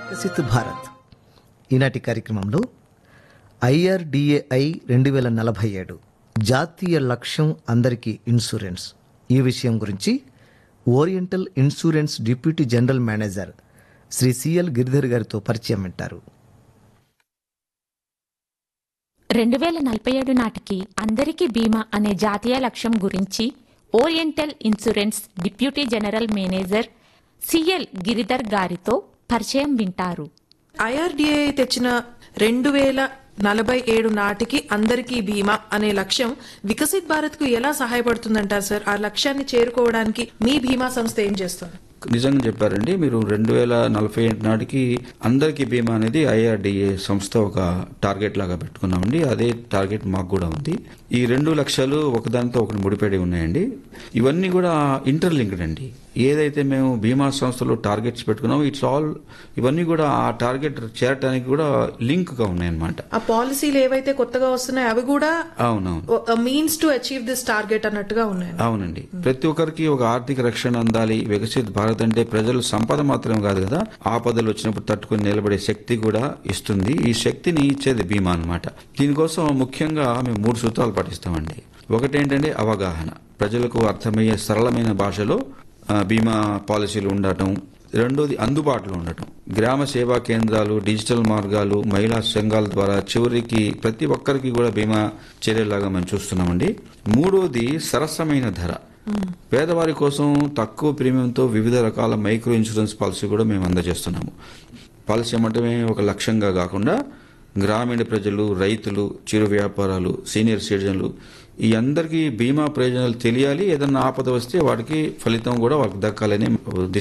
వికసిత్ భారత్ ఈనాటి కార్యక్రమంలో ఐఆర్డిఏఐ రెండు వేల నలభై ఏడు జాతీయ లక్ష్యం అందరికీ ఇన్సూరెన్స్ ఈ విషయం గురించి oriental insurance deputy general manager Shri C L Giridhar గారితో పరిచయం వింటారు రెండు వేల నలభై ఏడు నాటికి అందరికీ బీమా అనే జాతీయ లక్ష్యం గురించి oriental insurance deputy general manager C L Giridhar గారితో పరిచయం వింటారు ఐఆర్డిఏ తెచ్చిన రెండు వేల నలభై ఏడు నాటికి అందరికీ బీమా అనే లక్ష్యం వికసిత్ భారత్ కు ఎలా సహాయపడుతుందంటారు సార్ ఆ లక్ష్యాన్ని చేరుకోవడానికి మీ బీమా సంస్థ ఏం చేస్తుంది నిజంగా చెప్పారండి మీరు రెండు వేల నలభై ఏడు నాటికి అందరికీ బీమా అనేది ఐఆర్డిఏ సంస్థ ఒక టార్గెట్ లాగా పెట్టుకున్నామండి అదే టార్గెట్ మాకు కూడా ఉంది ఈ రెండు లక్షలు ఒకదానితో ఒకటి ముడిపడి ఉన్నాయండి ఇవన్నీ కూడా ఇంటర్లింక్డ్ అండి ఏదైతే మేము బీమా సంస్థలో టార్గెట్స్ పెట్టుకున్నామో ఇట్స్ ఆల్ ఇవన్నీ కూడా ఆ టార్గెట్ చేరటానికి కూడా లింక్ గా ఉన్నాయన్నమాట ఆ పాలసీలు ఏవైతే కొత్తగా వస్తున్నాయో అవి కూడా అవునవును means to achieve this target అన్నట్టుగా ఉన్నాయి అవునండి ప్రతి ఒక్కరికి ఒక ఆర్థిక రక్షణ అందాలి వికసిత్ భారత్ అంటే ప్రజలు సంపద మాత్రం కాదు కదా ఆపదలు వచ్చినప్పుడు తట్టుకుని నిలబడే శక్తి కూడా ఇస్తుంది ఈ శక్తిని ఇచ్చేది బీమా అన్నమాట దీనికోసం ముఖ్యంగా మేము మూడు సూత్రాలు పాటిస్తామండి ఒకటి ఏంటంటే అవగాహన ప్రజలకు అర్థమయ్యే సరళమైన భాషలో ఆ, బీమా పాలసీలు ఉండటం రెండోది అందుబాటులో ఉండటం గ్రామ సేవా కేంద్రాలు డిజిటల్ మార్గాలు మహిళా సంఘాల ద్వారా చివరికి ప్రతి ఒక్కరికి కూడా బీమా చేరేలాగా మనం చూస్తున్నామండి మూడోది సరసమైన ధర పేదవారి కోసం తక్కువ ప్రీమియంతో వివిధ రకాల మైక్రో ఇన్సూరెన్స్ పాలసీ కూడా మేము అందజేస్తున్నాము పాలసీ అమ్మటమే ఒక లక్ష్యంగా కాకుండా గ్రామీణ ప్రజలు రైతులు చిరు వ్యాపారాలు సీనియర్ సిటిజన్లు ఈ అందరికీ బీమా ప్రయోజనాలు తెలియాలి ఏదన్నా ఆపద వస్తే వాటికి ఫలితం కూడా వాళ్ళకి దక్కాలని